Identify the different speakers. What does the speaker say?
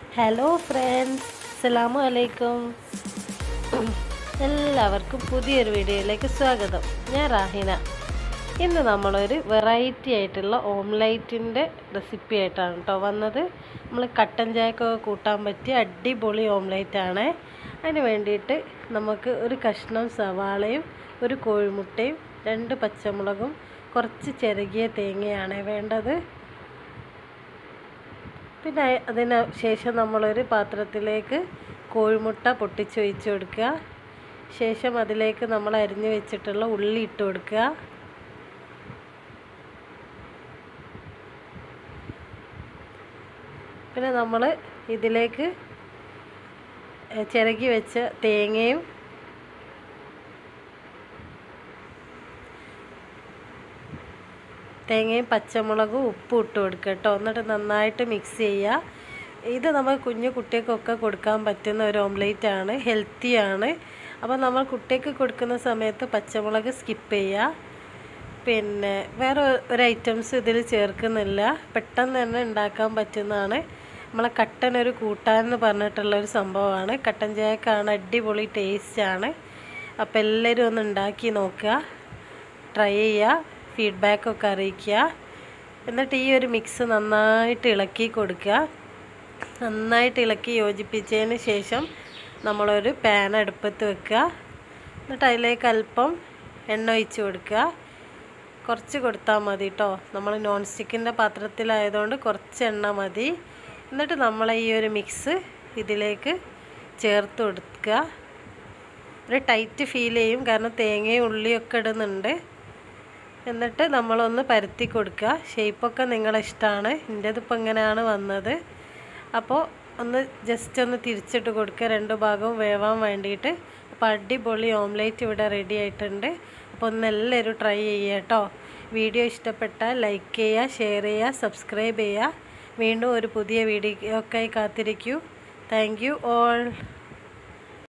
Speaker 1: hello friends അസ്സലാമു അലൈക്കും എല്ലാവർക്കും പുതിയൊരു വീഡിയോയിലേക്ക് സ്വാഗതം ഞാൻ റാഹിന ഇന്ന് നമ്മളൊരു വെറൈറ്റി ആയിട്ടുള്ള ഓംലൈറ്റിൻ്റെ റെസിപ്പി ആയിട്ടാണ് കേട്ടോ വന്നത് നമ്മൾ കട്ടൻ ചായക്കൊക്കെ കൂട്ടാൻ പറ്റിയ അടിപൊളി ഓംലൈറ്റ് ആണ് അതിന് വേണ്ടിയിട്ട് നമുക്ക് ഒരു കഷ്ണം സവാളയും ഒരു കോഴിമുട്ടയും രണ്ട് പച്ചമുളകും കുറച്ച് ചിരകിയ തേങ്ങയാണ് വേണ്ടത് പിന്നെ അതിന് ശേഷം നമ്മളൊരു പാത്രത്തിലേക്ക് കോഴിമുട്ട പൊട്ടിച്ചൊഴിച്ച് കൊടുക്കുക ശേഷം അതിലേക്ക് നമ്മൾ അരിഞ്ഞു വെച്ചിട്ടുള്ള ഉള്ളി ഇട്ട് കൊടുക്കുക പിന്നെ നമ്മൾ ഇതിലേക്ക് ചിരകി വെച്ച തേങ്ങയും തേങ്ങയും പച്ചമുളകും ഉപ്പും ഇട്ട് കൊടുക്കുക കേട്ടോ എന്നിട്ട് നന്നായിട്ട് മിക്സ് ചെയ്യുക ഇത് നമ്മൾ കുഞ്ഞു കുട്ടികൾക്കൊക്കെ കൊടുക്കാൻ പറ്റുന്ന ഒരു ഓംലേറ്റ് ആണ് ഹെൽത്തിയാണ് അപ്പോൾ നമ്മൾ കുട്ടിക്ക് കൊടുക്കുന്ന സമയത്ത് പച്ചമുളക് സ്കിപ്പ് ചെയ്യുക പിന്നെ വേറെ ഒരു ഐറ്റംസ് ഇതിൽ ചേർക്കുന്നില്ല പെട്ടെന്ന് തന്നെ ഉണ്ടാക്കാൻ പറ്റുന്നതാണ് നമ്മളെ കട്ടൻ ഒരു കൂട്ടാൻ എന്ന് പറഞ്ഞിട്ടുള്ള ഒരു സംഭവമാണ് കട്ടൻ ചായക്കാണ് അടിപൊളി ടേസ്റ്റാണ് അപ്പോൾ എല്ലാവരും ഒന്ന് ഉണ്ടാക്കി നോക്കുക ട്രൈ ചെയ്യുക ഫീഡ്ബാക്കൊക്കെ അറിയിക്കുക എന്നിട്ട് ഈ ഒരു മിക്സ് നന്നായിട്ട് ഇളക്കി കൊടുക്കുക നന്നായിട്ട് ഇളക്കി യോജിപ്പിച്ചതിന് ശേഷം നമ്മളൊരു പാൻ അടുപ്പത്ത് വെക്കുക എന്നിട്ട് അതിലേക്ക് അല്പം എണ്ണ ഒഴിച്ച് കൊടുക്കുക കുറച്ച് കൊടുത്താൽ മതി കേട്ടോ നമ്മൾ നോൺ സ്റ്റിക്കിൻ്റെ പാത്രത്തിലായതുകൊണ്ട് കുറച്ച് എണ്ണ മതി എന്നിട്ട് നമ്മൾ ഈ ഒരു മിക്സ് ഇതിലേക്ക് ചേർത്ത് കൊടുക്കുക ഒരു ടൈറ്റ് ഫീൽ ചെയ്യും കാരണം തേങ്ങയും ഉള്ളിയൊക്കെ ഇടുന്നുണ്ട് എന്നിട്ട് നമ്മളൊന്ന് പരത്തി കൊടുക്കുക ഷേപ്പൊക്കെ നിങ്ങളെ ഇഷ്ടമാണ് എൻ്റേതിപ്പോൾ ഇങ്ങനെയാണ് വന്നത് അപ്പോൾ ഒന്ന് ജസ്റ്റ് ഒന്ന് തിരിച്ചിട്ട് കൊടുക്കുക രണ്ട് ഭാഗവും വേവാൻ വേണ്ടിയിട്ട് അപ്പോൾ അടിപൊളി ഓംലേറ്റ് ഇവിടെ റെഡി ആയിട്ടുണ്ട് അപ്പോൾ ഒന്ന് എല്ലാവരും ട്രൈ ചെയ്യുക കേട്ടോ വീഡിയോ ഇഷ്ടപ്പെട്ടാൽ ലൈക്ക് ചെയ്യുക ഷെയർ ചെയ്യുക സബ്സ്ക്രൈബ് ചെയ്യുക വീണ്ടും ഒരു പുതിയ വീഡിയോ ഒക്കെ കാത്തിരിക്കൂ താങ്ക് യു ഓൾ